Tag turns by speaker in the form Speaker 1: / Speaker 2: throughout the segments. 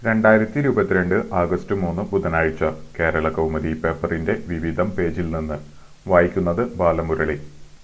Speaker 1: രണ്ടായിരത്തി ഇരുപത്തിരണ്ട് ആഗസ്റ്റ് മൂന്ന് ബുധനാഴ്ച കേരള കൗമുദി പേപ്പറിന്റെ വിവിധം പേജിൽ നിന്ന് വായിക്കുന്നത് ബാലമുരളി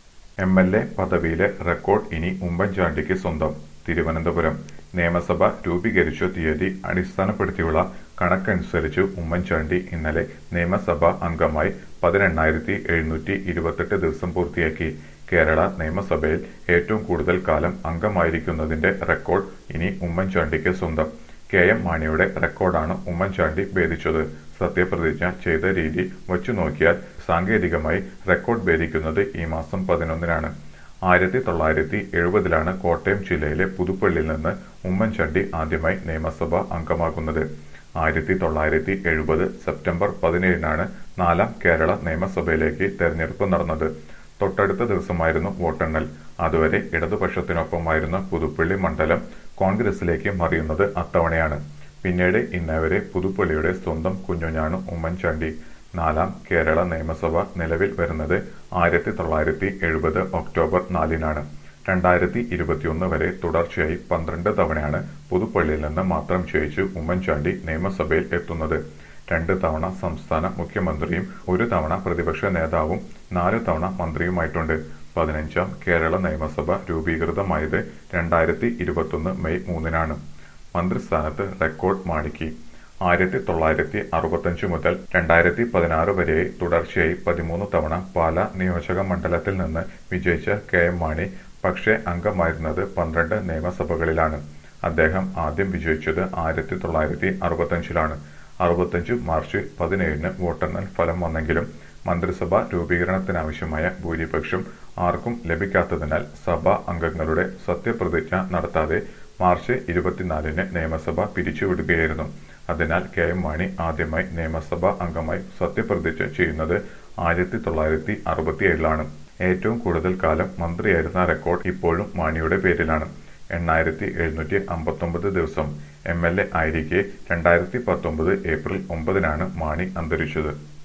Speaker 1: എം എൽ എ പദവിയിലെ റെക്കോർഡ് ഇനി ഉമ്മൻചാണ്ടിക്ക് സ്വന്തം തിരുവനന്തപുരം നിയമസഭ രൂപീകരിച്ച തീയതി അടിസ്ഥാനപ്പെടുത്തിയുള്ള കണക്കനുസരിച്ച് ഉമ്മൻചാണ്ടി ഇന്നലെ നിയമസഭാ അംഗമായി പതിനെണ്ണായിരത്തി എഴുന്നൂറ്റി ഇരുപത്തെട്ട് ദിവസം പൂർത്തിയാക്കി കേരള നിയമസഭയിൽ ഏറ്റവും കൂടുതൽ കാലം അംഗമായിരിക്കുന്നതിന്റെ റെക്കോർഡ് ഇനി ഉമ്മൻചാണ്ടിക്ക് സ്വന്തം കെ എം മാണിയുടെ റെക്കോർഡാണ് ഉമ്മൻചാണ്ടി ഭേദിച്ചത് സത്യപ്രതിജ്ഞ ചെയ്ത രീതി വച്ചു നോക്കിയാൽ സാങ്കേതികമായി റെക്കോർഡ് ഭേദിക്കുന്നത് ഈ മാസം പതിനൊന്നിനാണ് ആയിരത്തി തൊള്ളായിരത്തി എഴുപതിലാണ് കോട്ടയം ജില്ലയിലെ പുതുപ്പള്ളിയിൽ നിന്ന് ഉമ്മൻചാണ്ടി ആദ്യമായി നിയമസഭാ അംഗമാകുന്നത് ആയിരത്തി തൊള്ളായിരത്തി എഴുപത് സെപ്റ്റംബർ പതിനേഴിനാണ് നാലാം കേരള നിയമസഭയിലേക്ക് തെരഞ്ഞെടുപ്പ് നടന്നത് തൊട്ടടുത്ത ദിവസമായിരുന്നു വോട്ടെണ്ണൽ അതുവരെ ഇടതുപക്ഷത്തിനൊപ്പമായിരുന്ന പുതുപ്പള്ളി മണ്ഡലം കോൺഗ്രസിലേക്ക് മറിയുന്നത് അത്തവണയാണ് പിന്നീട് ഇന്നവരെ പുതുപ്പള്ളിയുടെ സ്വന്തം കുഞ്ഞുഞ്ഞാണ് ഉമ്മൻചാണ്ടി നാലാം കേരള നിയമസഭ നിലവിൽ വരുന്നത് ആയിരത്തി തൊള്ളായിരത്തി എഴുപത് ഒക്ടോബർ നാലിനാണ് രണ്ടായിരത്തി ഇരുപത്തിയൊന്ന് വരെ തുടർച്ചയായി പന്ത്രണ്ട് തവണയാണ് പുതുപ്പള്ളിയിൽ നിന്ന് മാത്രം ജയിച്ച് ഉമ്മൻചാണ്ടി നിയമസഭയിൽ എത്തുന്നത് രണ്ട് തവണ സംസ്ഥാന മുഖ്യമന്ത്രിയും ഒരു തവണ പ്രതിപക്ഷ നേതാവും നാല് തവണ മന്ത്രിയുമായിട്ടുണ്ട് പതിനഞ്ചാം കേരള നിയമസഭ രൂപീകൃതമായത് രണ്ടായിരത്തി ഇരുപത്തൊന്ന് മെയ് മൂന്നിനാണ് മന്ത്രിസ്ഥാനത്ത് റെക്കോർഡ് മാണിക്ക് ആയിരത്തി തൊള്ളായിരത്തി അറുപത്തഞ്ച് മുതൽ രണ്ടായിരത്തി പതിനാറ് വരെ തുടർച്ചയായി പതിമൂന്ന് തവണ പാല നിയോജക മണ്ഡലത്തിൽ നിന്ന് വിജയിച്ച കെ എം മാണി പക്ഷേ അംഗമായിരുന്നത് പന്ത്രണ്ട് നിയമസഭകളിലാണ് അദ്ദേഹം ആദ്യം വിജയിച്ചത് ആയിരത്തി തൊള്ളായിരത്തി അറുപത്തഞ്ചിലാണ് അറുപത്തഞ്ച് മാർച്ച് പതിനേഴിന് വോട്ടെണ്ണൽ ഫലം വന്നെങ്കിലും മന്ത്രിസഭ രൂപീകരണത്തിനാവശ്യമായ ഭൂരിപക്ഷം ആർക്കും ലഭിക്കാത്തതിനാൽ സഭാ അംഗങ്ങളുടെ സത്യപ്രതിജ്ഞ നടത്താതെ മാർച്ച് ഇരുപത്തിനാലിന് നിയമസഭ പിരിച്ചുവിടുകയായിരുന്നു അതിനാൽ കെ എം മാണി ആദ്യമായി നിയമസഭാ അംഗമായി സത്യപ്രതിജ്ഞ ചെയ്യുന്നത് ആയിരത്തി തൊള്ളായിരത്തി അറുപത്തിയേഴിലാണ് ഏറ്റവും കൂടുതൽ കാലം മന്ത്രിയായിരുന്ന റെക്കോർഡ് ഇപ്പോഴും മാണിയുടെ പേരിലാണ് എണ്ണായിരത്തി എഴുന്നൂറ്റി അമ്പത്തൊമ്പത് ദിവസം എം എൽ എ ആയിരിക്കെ രണ്ടായിരത്തി പത്തൊമ്പത് ഏപ്രിൽ ഒമ്പതിനാണ് മാണി അന്തരിച്ചത്